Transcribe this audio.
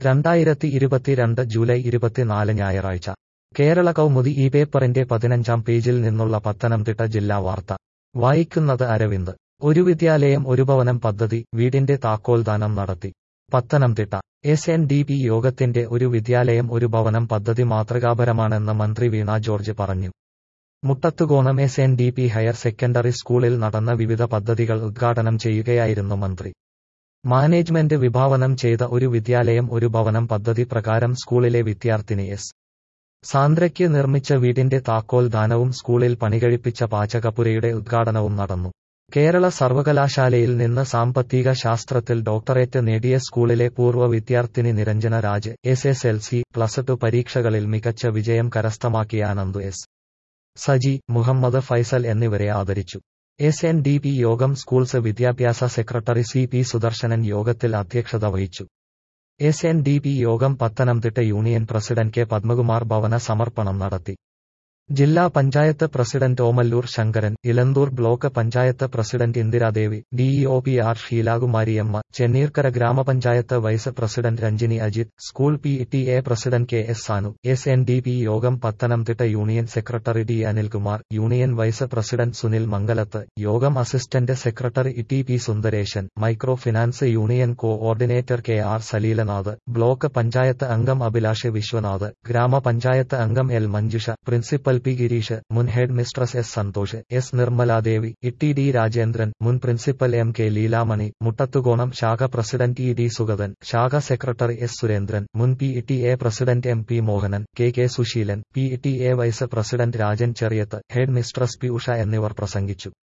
രണ്ടായിരത്തി ഇരുപത്തിരണ്ട് ജൂലൈ ഇരുപത്തിനാല് ഞായറാഴ്ച കേരള കൗമുദി ഈ പേപ്പറിന്റെ പതിനഞ്ചാം പേജിൽ നിന്നുള്ള പത്തനംതിട്ട ജില്ലാ വാർത്ത വായിക്കുന്നത് അരവിന്ദ് ഒരു വിദ്യാലയം ഒരു ഭവനം പദ്ധതി വീടിന്റെ താക്കോൽദാനം നടത്തി Pathanamthitta S N D P യോഗത്തിന്റെ ഒരു വിദ്യാലയം ഒരു ഭവനം പദ്ധതി മാതൃകാപരമാണെന്ന് മന്ത്രി വീണ ജോർജ് പറഞ്ഞു Muttathukonam S N D P higher secondary സ്കൂളിൽ നടന്ന വിവിധ പദ്ധതികൾ ഉദ്ഘാടനം ചെയ്യുകയായിരുന്നു മന്ത്രി മാനേജ്മെന്റ് വിഭാവനം ചെയ്ത ഒരു വിദ്യാലയം ഒരു ഭവനം പദ്ധതി പ്രകാരം സ്കൂളിലെ വിദ്യാർത്ഥിനി എസ് സാന്ദ്രയ്ക്ക് നിർമ്മിച്ച വീടിന്റെ താക്കോൽ ദാനവും സ്കൂളിൽ പണികഴിപ്പിച്ച പാചകപ്പുരയുടെ ഉദ്ഘാടനവും നടന്നു കേരള സർവകലാശാലയിൽ നിന്ന് സാമ്പത്തിക ശാസ്ത്രത്തിൽ ഡോക്ടറേറ്റ് നേടിയ സ്കൂളിലെ പൂർവ്വ വിദ്യാർത്ഥിനി Niranjana Raj S S L C plus two പരീക്ഷകളിൽ മികച്ച വിജയം കരസ്ഥമാക്കിയ അനന്തു എസ് സജി മുഹമ്മദ് ഫൈസൽ എന്നിവരെ ആദരിച്ചു എസ് എൻ ഡി പി യോഗം സ്കൂൾസ് വിദ്യാഭ്യാസ സെക്രട്ടറി സി പി സുദർശനൻ യോഗത്തിൽ അധ്യക്ഷത വഹിച്ചു എസ് എൻ ഡി പി യോഗം Pathanamthitta union president K Padmakumar ഭവന സമർപ്പണം നടത്തി ജില്ലാ panchayat president Omallur Sankaran Elanthoor block panchayat president Indiradevi DEO P R Sheelakumariamma Chenneerkara ഗ്രാമപഞ്ചായത്ത് vice president Ranjini Ajith school P T A president K S Sanu S N D P യോഗം Pathanamthitta union secretary D Anilkumar union vice president Sunil Mangalath യോഗം assistant secretary T P Sundaresan micro finance union coordinator K R Saleelanath block panchayat അംഗം അഭിലാഷ് വിശ്വനാഥ് ഗ്രാമപഞ്ചായത്ത് അംഗം L Manjusha principal P Gireesh മുൻ head mistress S Santhosh S Nirmaladevi E D Rajendran മുൻ principal M K Leelamani Muttathukonam ശാഖ president E D Sugathan ശാഖ secretary S Surendran മുൻ P T A president M P Mohanan K K Suseelan P T A vice president Rajan Cheriyath head mistress P Usha എന്നിവർ പ്രസംഗിച്ചു